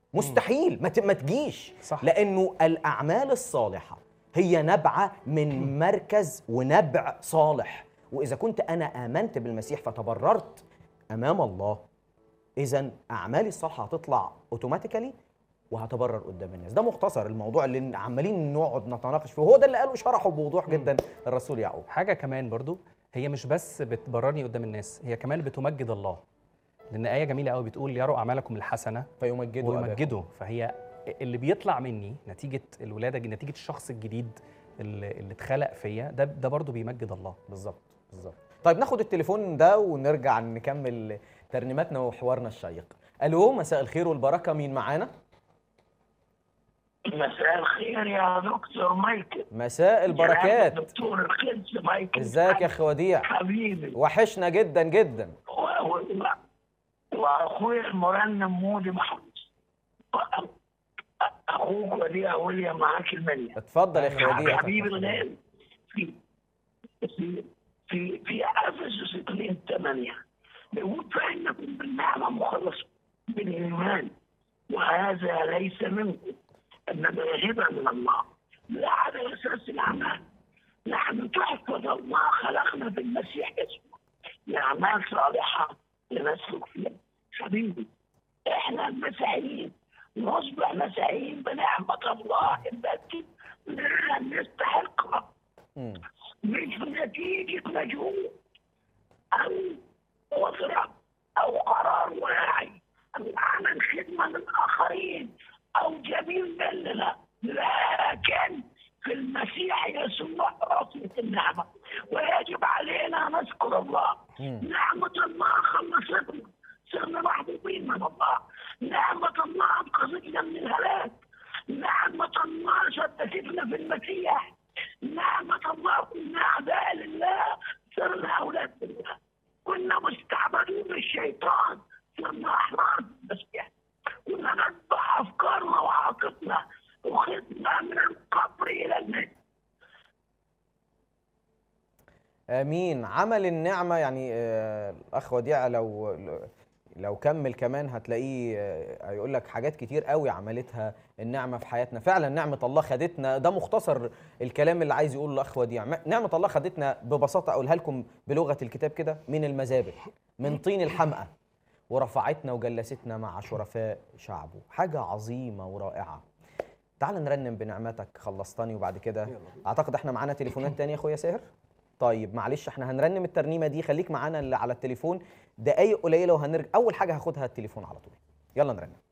مستحيل ما ت- ما تجيش صح. لانه الاعمال الصالحه هي نبعه من مركز ونبع صالح واذا كنت انا امنت بالمسيح فتبررت امام الله اذا اعمالي الصالحه هتطلع اوتوماتيكالي وهتبرر قدام الناس ده مختصر الموضوع اللي عمالين نقعد نتناقش فيه وهو ده اللي قاله شرحه بوضوح جدا الرسول يعقوب حاجه كمان برضو هي مش بس بتبررني قدام الناس هي كمان بتمجد الله لان ايه جميله قوي بتقول يروا اعمالكم الحسنه فيمجدوا أباكم. ويمجده فهي اللي بيطلع مني نتيجه الولاده نتيجه الشخص الجديد اللي, اللي اتخلق فيا ده ده برضو بيمجد الله بالظبط بالظبط طيب ناخد التليفون ده ونرجع نكمل ترنيماتنا وحوارنا الشيق الو مساء الخير والبركه مين معانا مساء الخير يا دكتور مايكل مساء يا البركات دكتور الخلص مايكل ازيك يا اخي وديع حبيبي وحشنا جدا جدا و- و- واخويا المرنم مودي محمد اخوك وديع وليا معاك المنيا اتفضل يا اخي وديع حبيبي الغالي في في في في افسس 2 8 بيقول فانكم بالنعمه مخلص بالايمان وهذا ليس منكم انما هبه من الله لا على اساس الاعمال نحن تحفظ الله خلقنا في المسيح اسمه لاعمال صالحه لنسلك فيها حبيبي احنا المسيحيين نصبح مسيحيين بنعمه الله التي لا نستحقها مم. مش نتيجة مجهود أو قدرة أو قرار واعي أو عمل خدمة للآخرين أو جميل مننا لكن في المسيح يسوع رفعة النعمة ويجب علينا نشكر الله مم. نعمة الله خلصتنا صرنا محبوبين من الله نعمة الله أنقذتنا من الهلاك نعمة الله شدتنا في المسيح نعمة الله كنا أعداء لله صرنا أولاد لله كنا مستعبدين للشيطان صرنا أحرار المسيح كنا نتبع أفكارنا وعاطفنا وخدنا من القبر إلى المجد امين عمل النعمه يعني آه، الاخ وديع لو لو كمل كمان هتلاقيه آه، هيقول لك حاجات كتير قوي عملتها النعمه في حياتنا فعلا نعمه الله خدتنا ده مختصر الكلام اللي عايز يقوله الاخ وديع م- نعمه الله خدتنا ببساطه اقولها لكم بلغه الكتاب كده من المذابح من طين الحمقى ورفعتنا وجلستنا مع شرفاء شعبه حاجه عظيمه ورائعه تعال نرنم بنعمتك خلصتني وبعد كده اعتقد احنا معانا تليفونات تانية يا اخويا ساهر طيب معلش احنا هنرنم الترنيمه دي خليك معانا اللي على التليفون دقايق قليله وهنرجع اول حاجه هاخدها التليفون على طول يلا نرنم